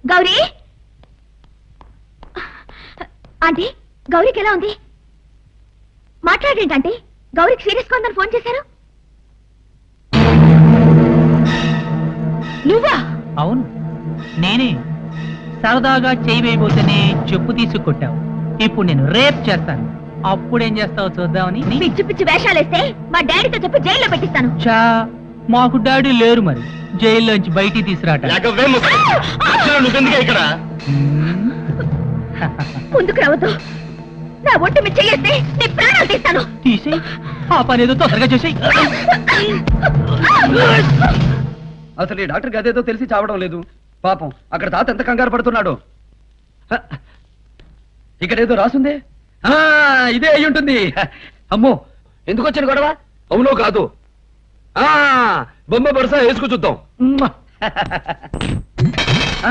Gauri aunty గౌరీకి ఎలా ఉంది మాట్లాడేంటంటే గౌరీకి serious గా ఉందని ఫోన్ చేశారు నువ్వా అవును నేనే సరదాగా చేయి వేయబోతేనే చెప్పు తీసి కొట్టావు ఇప్పుడు నేను రేప్ చేస్తాను అప్పుడేం చేస్తావు చూద్దామని నీ- పిచ్చి పిచ్చి వేషాలేస్తే మా డాడీతో చెప్పి జైల్లో పెట్టిస్తాను చా మాకు డాడీ లేరు మరి జైల్లోంచి బయటికి తీసుకురాట లేకపోతే నువ్వెందుకే ఇక్కడ ముందుకు రావద్దు నా ఒట్టు మీద చెయ్యేస్తే నీ ప్రాణాలు తీస్తాను తీసేయి ఆ పని ఏదో తొందరగా చేసేయి అసలు ఈ డాక్టర్కి అదేదో తెలిసి చావడం లేదు పాపం అక్కడ తాత ఎంత కంగారు పడుతున్నాడు హ, ఇక్కడ ఏదో రాసుంది ఆ, ఇదే అయి ఉంటుంది అమ్మో ఎందుకు వచ్చిన గొడవ అవునో కాదు ఆ బొమ్మ బరస వేసుకు చూద్దాం ఉమ్మా. ఆ?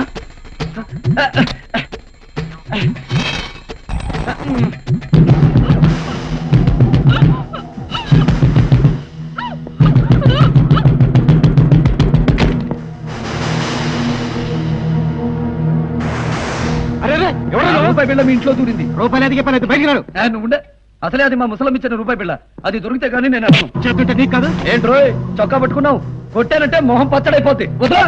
అరే రే, ఆ ఎవరు రూపాయి బిళ్ళ మీ ఇంట్లో దూరింది రూపాయలు ఎదిగే పని అయితే బయటికి రాడు ఆ, నువ్వు ఉండే అసలే అది మా ముసలం ఇచ్చిన రూపాయి బిళ్ళ అది దొరికితే కానీ నేను అర్థం చెప్తుంటే నీకు కాదు ఏంట్రోయ్ చొక్కా పట్టుకున్నావు కొట్టానంటే మొహం పచ్చడైపోద్ది వదరా.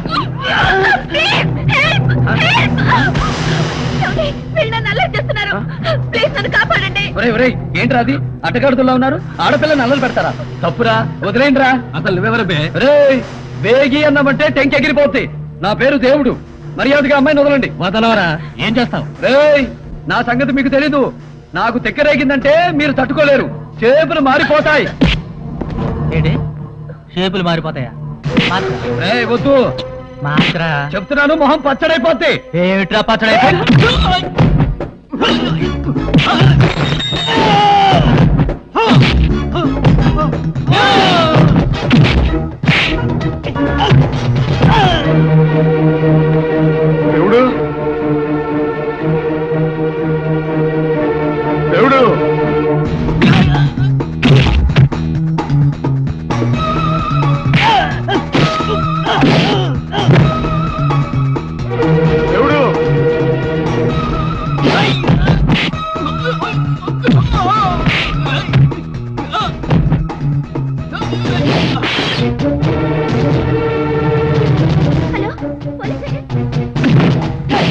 వీళ్ళు నన్ను అల్లరి చేస్తున్నారు ప్లీజ్ నన్ను కాపాడండి ఒరేయ్ ఒరేయ్ ఏంట్రా అది అట్టగాడుతులా ఉన్నారు ఆడపిల్లని అల్లలు పెడతారా తప్పురా వదిలేండిరా అసలు నువ్వెవరు బే రేయ్ వేగి అన్నామంటే టెంక్ ఎగిరిపోద్ది నా పేరు దేవుడు మర్యాదగా అమ్మాయిని వదలండి వదలవరా ఏం చేస్తావు రేయ్ నా సంగతి మీకు తెలీదు నాకు తెక్కరేగిందంటే మీరు తట్టుకోలేరు చేతులు మారిపోతాయి ఏడే షేపులు మారిపోతాయా మాత్ర రేయ్ వద్దు మాత్ర చెప్తున్నాను మొహం పచ్చడైపోద్ది ఏమిట్రా పచ్చడి దేవుడు దేవుడు దేవుడు హలో పోలీస్ స్టేషన్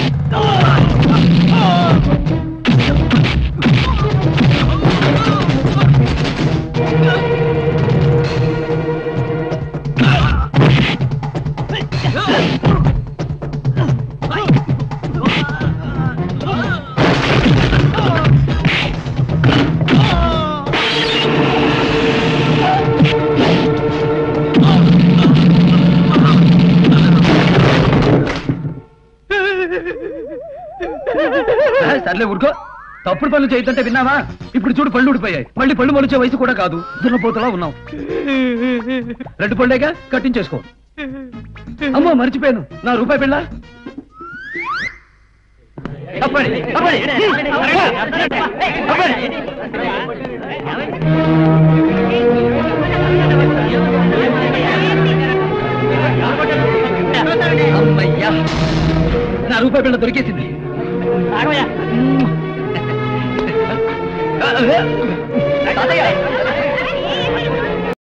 ఆ, సర్లే ఊరుకో తప్పుడు పనులు చేయొద్దంటే విన్నావా ఇప్పుడు చూడు పళ్ళు ఊడిపోయాయి మళ్ళీ పళ్ళు మొలిచే వయసు కూడా కాదు దున్నపోతలా ఉన్నావు రెండు పళ్ళేగా కట్టించేసుకో అమ్మో మర్చిపోయాను నా రూపాయి పిల్ల అప్పండి, అప్పండి. అప్పండి. అమ్మయ్యా నా రూపాయి పిల్ల దొరికేసింది